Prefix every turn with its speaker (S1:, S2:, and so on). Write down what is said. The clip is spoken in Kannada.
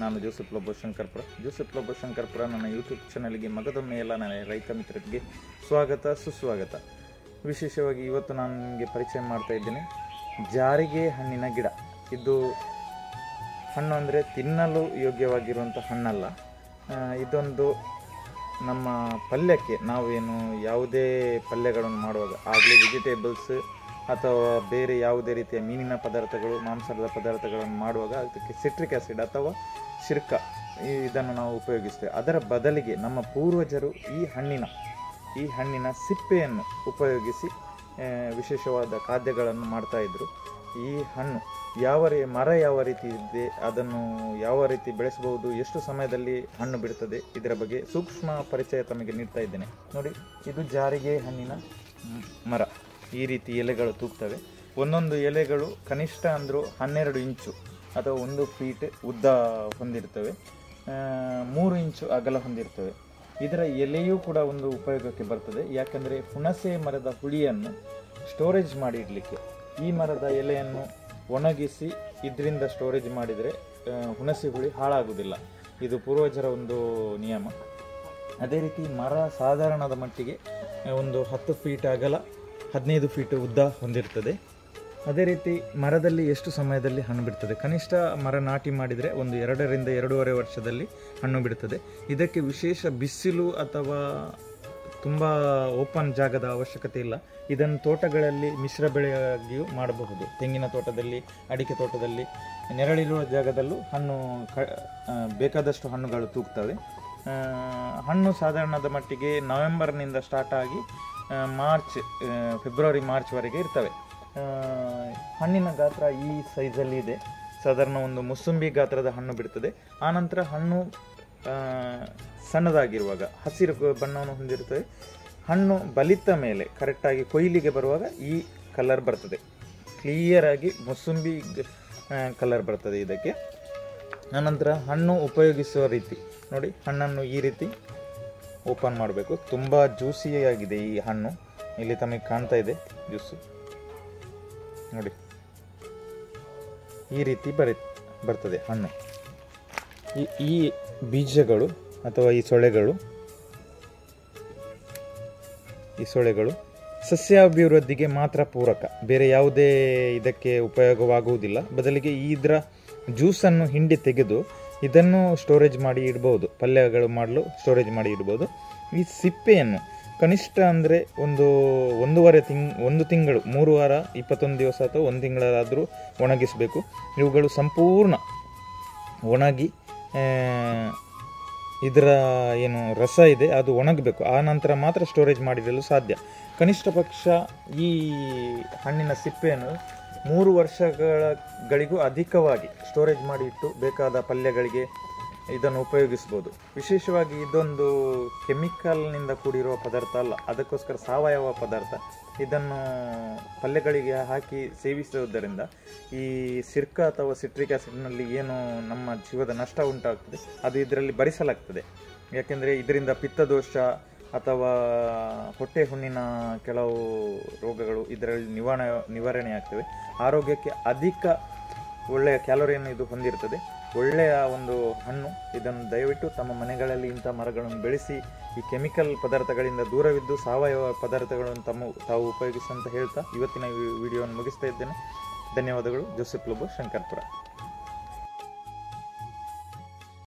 S1: ನಾನು ಜೋಸೆಫ್ ಲೋಬೋ ಶಂಕರ್ಪುರ ಜೋಸೆಫ್ ಲೋಬೋ ಶಂಕರ್ಪುರ ನನ್ನ ಯೂಟ್ಯೂಬ್ ಚಾನಲ್ಗೆ ಮಗದೊಮ್ಮೆ ಎಲ್ಲ ನನ್ನ ರೈತ ಮಿತ್ರರಿಗೆ ಸ್ವಾಗತ ಸುಸ್ವಾಗತ ವಿಶೇಷವಾಗಿ ಇವತ್ತು ನಾನು ನಿಮಗೆ ಪರಿಚಯ ಮಾಡ್ತಾ ಇದ್ದೇನೆ ಜಾರಿಗೆ ಹಣ್ಣಿನ ಗಿಡ ಇದು ಹಣ್ಣು ಅಂದರೆ ತಿನ್ನಲು ಯೋಗ್ಯವಾಗಿರುವಂಥ ಹಣ್ಣಲ್ಲ ಆ, ಇದೊಂದು ನಮ್ಮ ಪಲ್ಯಕ್ಕೆ ನಾವೇನು ಯಾವುದೇ ಪಲ್ಯಗಳನ್ನು ಮಾಡುವಾಗ ಆಗಲಿ ವೆಜಿಟೇಬಲ್ಸ್ ಅಥವಾ ಬೇರೆ ಯಾವುದೇ ರೀತಿಯ ಮೀನಿನ ಪದಾರ್ಥಗಳು ಮಾಂಸದ ಪದಾರ್ಥಗಳನ್ನು ಮಾಡುವಾಗ ಅದಕ್ಕೆ ಸಿಟ್ರಿಕ್ ಆ್ಯಸಿಡ್ ಅಥವಾ ಶಿರ್ಕ ಈ- ಇದನ್ನು ನಾವು ಉಪಯೋಗಿಸ್ತೇವೆ ಅದರ ಬದಲಿಗೆ ನಮ್ಮ ಪೂರ್ವಜರು ಈ ಹಣ್ಣಿನ ಈ ಹಣ್ಣಿನ ಸಿಪ್ಪೆಯನ್ನು ಉಪಯೋಗಿಸಿ ಆ, ವಿಶೇಷವಾದ ಖಾದ್ಯಗಳನ್ನು ಮಾಡ್ತಾ ಇದ್ರು ಈ ಹಣ್ಣು ಯಾವ ರೀ ಮರ ಯಾವ ರೀತಿ ಇದೆ ಅದನ್ನು ಯಾವ ರೀತಿ ಬೆಳೆಸಬಹುದು ಎಷ್ಟು ಸಮಯದಲ್ಲಿ ಹಣ್ಣು ಬಿಡುತ್ತದೆ ಇದರ ಬಗ್ಗೆ ಸೂಕ್ಷ್ಮ ಪರಿಚಯ ತಮಗೆ ನೀಡ್ತಾ ಇದ್ದೇನೆ ನೋಡಿ ಇದು ಜಾರಿಗೆ ಹಣ್ಣಿನ ಮ್- ಮರ ಈ ರೀತಿ ಎಲೆಗಳು ತೂಗ್ತವೆ ಒಂದೊಂದು ಎಲೆಗಳು ಕನಿಷ್ಠ ಅಂದರೂ ಹನ್ನೆರಡು ಇಂಚು ಅಥವಾ ಒಂದು ಫೀಟ್ ಉದ್ದ ಹೊಂದಿರ್ತವೆ ಆ, ಮೂರು ಇಂಚು ಅಗಲ ಹೊಂದಿರ್ತವೆ ಇದರ ಎಲೆಯೂ ಕೂಡ ಒಂದು ಉಪಯೋಗಕ್ಕೆ ಬರ್ತದೆ ಯಾಕಂದರೆ ಹುಣಸೆ ಮರದ ಹುಳಿಯನ್ನು ಸ್ಟೋರೇಜ್ ಮಾಡಿ ಇಡಲಿಕ್ಕೆ ಈ ಮರದ ಎಲೆಯನ್ನು ಒಣಗಿಸಿ ಇದರಿಂದ ಸ್ಟೋರೇಜ್ ಮಾಡಿದರೆ ಆ, ಹುಣಸೆ ಹುಳಿ ಹಾಳಾಗುವುದಿಲ್ಲ ಇದು ಪೂರ್ವಜರ ಒಂದು ನಿಯಮ ಅದೇ ರೀತಿ ಮರ ಸಾಧಾರಣದ ಮಟ್ಟಿಗೆ ಆ, ಒಂದು ಹತ್ತು ಫೀಟ್ ಅಗಲ ಹದಿನೈದು ಫೀಟ್ ಉದ್ದ ಹೊಂದಿರ್ತದೆ ಅದೇ ರೀತಿ ಮರದಲ್ಲಿ ಎಷ್ಟು ಸಮಯದಲ್ಲಿ ಹಣ್ಣು ಬಿಡ್ತದೆ ಕನಿಷ್ಠ ಮರ ನಾಟಿ ಮಾಡಿದರೆ ಒಂದು ಎರಡರಿಂದ ಎರಡೂವರೆ ವರ್ಷದಲ್ಲಿ ಹಣ್ಣು ಬಿಡುತ್ತದೆ ಇದಕ್ಕೆ ವಿಶೇಷ ಬಿಸಿಲು ಅಥವಾ ತುಂಬ ಓಪನ್ ಜಾಗದ ಅವಶ್ಯಕತೆ ಇಲ್ಲ ಇದನ್ನು ತೋಟಗಳಲ್ಲಿ ಮಿಶ್ರ ಬೆಳೆಯಾಗಿಯೂ ಮಾಡಬಹುದು ತೆಂಗಿನ ತೋಟದಲ್ಲಿ ಅಡಿಕೆ ತೋಟದಲ್ಲಿ ನೆರಳಿರುವ ಜಾಗದಲ್ಲೂ ಹಣ್ಣು ಕ ಆ, ಬೇಕಾದಷ್ಟು ಹಣ್ಣುಗಳು ತೂಗ್ತವೆ ಆ, ಹಣ್ಣು ಸಾಧಾರಣದ ಮಟ್ಟಿಗೆ ನವೆಂಬರ್ನಿಂದ ಸ್ಟಾರ್ಟ್ ಆಗಿ ಆ, ಮಾರ್ಚ್ ಆ, ಫೆಬ್ರವರಿ ಮಾರ್ಚ್ವರೆಗೆ ಇರ್ತವೆ ಆ, ಹಣ್ಣಿನ ಗಾತ್ರ ಈ ಸೈಜಲ್ಲಿ ಇದೆ ಸಾಧಾರಣ ಒಂದು ಮುಸುಂಬಿ ಗಾತ್ರದ ಹಣ್ಣು ಬಿಡ್ತದೆ ಆನಂತರ ಹಣ್ಣು ಆ, ಸಣ್ಣದಾಗಿರುವಾಗ ಹಸಿರು ಗ- ಬಣ್ಣವನ್ನು ಹೊಂದಿರುತ್ತದೆ ಹಣ್ಣು ಬಲಿತ ಮೇಲೆ ಕರೆಕ್ಟಾಗಿ ಕೊಯ್ಲಿಗೆ ಬರುವಾಗ ಈ ಕಲರ್ ಬರ್ತದೆ ಕ್ಲಿಯರ್ ಆಗಿ ಮುಸುಂಬಿ ಕಲರ್ ಬರ್ತದೆ ಇದಕ್ಕೆ ಆನಂತರ ಹಣ್ಣು ಉಪಯೋಗಿಸುವ ರೀತಿ ನೋಡಿ ಹಣ್ಣನ್ನು ಈ ರೀತಿ ಓಪನ್ ಮಾಡಬೇಕು ತುಂಬ ಜ್ಯೂಸಿಯಾಗಿದೆ ಈ ಹಣ್ಣು ಇಲ್ಲಿ ತಮಗೆ ಕಾಣ್ತಾ ಇದೆ ಜ್ಯೂಸು ನೋಡಿ ಈ ರೀತಿ ಬರಿ ಬರ್ತದೆ ಹಣ್ಣು ಈ ಈ ಬೀಜಗಳು ಅಥವಾ ಈ ಸೊಳೆಗಳು ಈ ಸೊಳೆಗಳು ಸಸ್ಯಾಭಿವೃದ್ಧಿಗೆ ಮಾತ್ರ ಪೂರಕ ಬೇರೆ ಯಾವುದೇ ಇದಕ್ಕೆ ಉಪಯೋಗವಾಗುವುದಿಲ್ಲ ಬದಲಿಗೆ ಇದರ ಜ್ಯೂಸನ್ನು ಹಿಂಡಿ ತೆಗೆದು ಇದನ್ನು ಸ್ಟೋರೇಜ್ ಮಾಡಿ ಇಡ್ಬೋದು ಪಲ್ಯಗಳು ಮಾಡಲು ಸ್ಟೋರೇಜ್ ಮಾಡಿ ಇಡ್ಬೋದು ಈ ಸಿಪ್ಪೆಯನ್ನು ಕನಿಷ್ಠ ಅಂದರೆ ಒಂದು ಒಂದೂವರೆ ತಿಂಗ್ ಒಂದು ತಿಂಗಳು ಮೂರು ವಾರ ಇಪ್ಪತ್ತೊಂದು ದಿವಸ ಅಥವಾ ಒಂದು ತಿಂಗಳಾದರೂ ಒಣಗಿಸಬೇಕು ಇವುಗಳು ಸಂಪೂರ್ಣ ಒಣಗಿ ಆ, ಇದರ ಏನು ರಸ ಇದೆ ಅದು ಒಣಗಬೇಕು ಆ ನಂತರ ಮಾತ್ರ ಸ್ಟೋರೇಜ್ ಮಾಡಿಡಲು ಸಾಧ್ಯ ಕನಿಷ್ಠ ಪಕ್ಷ ಈ ಹಣ್ಣಿನ ಸಿಪ್ಪೆಯನ್ನು ಮೂರು ವರ್ಷಗಳ ಗಳಿಗೂ ಅಧಿಕವಾಗಿ ಸ್ಟೋರೇಜ್ ಮಾಡಿ ಇಟ್ಟು ಬೇಕಾದ ಪಲ್ಯಗಳಿಗೆ ಇದನ್ನು ಉಪಯೋಗಿಸ್ಬೋದು ವಿಶೇಷವಾಗಿ ಇದೊಂದು ಕೆಮಿಕಲ್ನಿಂದ ಕೂಡಿರುವ ಪದಾರ್ಥ ಅಲ್ಲ ಅದಕ್ಕೋಸ್ಕರ ಸಾವಯವ ಪದಾರ್ಥ ಇದನ್ನು ಪಲ್ಯಗಳಿಗೆ ಹಾಕಿ ಸೇವಿಸುವುದರಿಂದ ಈ ಸಿರ್ಕ ಅಥವಾ ಸಿಟ್ರಿಕ್ ಆಸಿಡ್ನಲ್ಲಿ ಏನು ನಮ್ಮ ಜೀವದ ನಷ್ಟ ಉಂಟಾಗ್ತದೆ ಅದು ಇದರಲ್ಲಿ ಭರಿಸಲಾಗ್ತದೆ ಯಾಕೆಂದರೆ ಇದರಿಂದ ಪಿತ್ತದೋಷ ಅಥವಾ ಹೊಟ್ಟೆ ಹುಣ್ಣಿನ ಕೆಲವು ರೋಗಗಳು ಇದರಲ್ಲಿ ನಿವಾರಣೆ ನಿವಾರಣೆ ಆಗ್ತವೆ ಆರೋಗ್ಯಕ್ಕೆ ಅಧಿಕ ಒಳ್ಳೆಯ ಕ್ಯಾಲೋರಿಯನ್ನು ಇದು ಹೊಂದಿರ್ತದೆ ಒಳ್ಳೆಯ ಒಂದು ಹಣ್ಣು ಇದನ್ನು ದಯವಿಟ್ಟು ತಮ್ಮ ಮನೆಗಳಲ್ಲಿ ಇಂಥ ಮರಗಳನ್ನು ಬೆಳೆಸಿ ಈ ಕೆಮಿಕಲ್ ಪದಾರ್ಥಗಳಿಂದ ದೂರವಿದ್ದು ಸಾವಯವ ಪದಾರ್ಥಗಳನ್ನು ತಮ್ಮ ತಾವು ಉಪಯೋಗಿಸಿ ಅಂತ ಹೇಳ್ತಾ ಇವತ್ತಿನ ವಿ- ವಿಡಿಯೋವನ್ನು ಮುಗಿಸ್ತಾ ಇದ್ದೇನೆ ಧನ್ಯವಾದಗಳು ಜೋಸೆಫ್ ಲೋಬೋ ಶಂಕರ್ಪುರ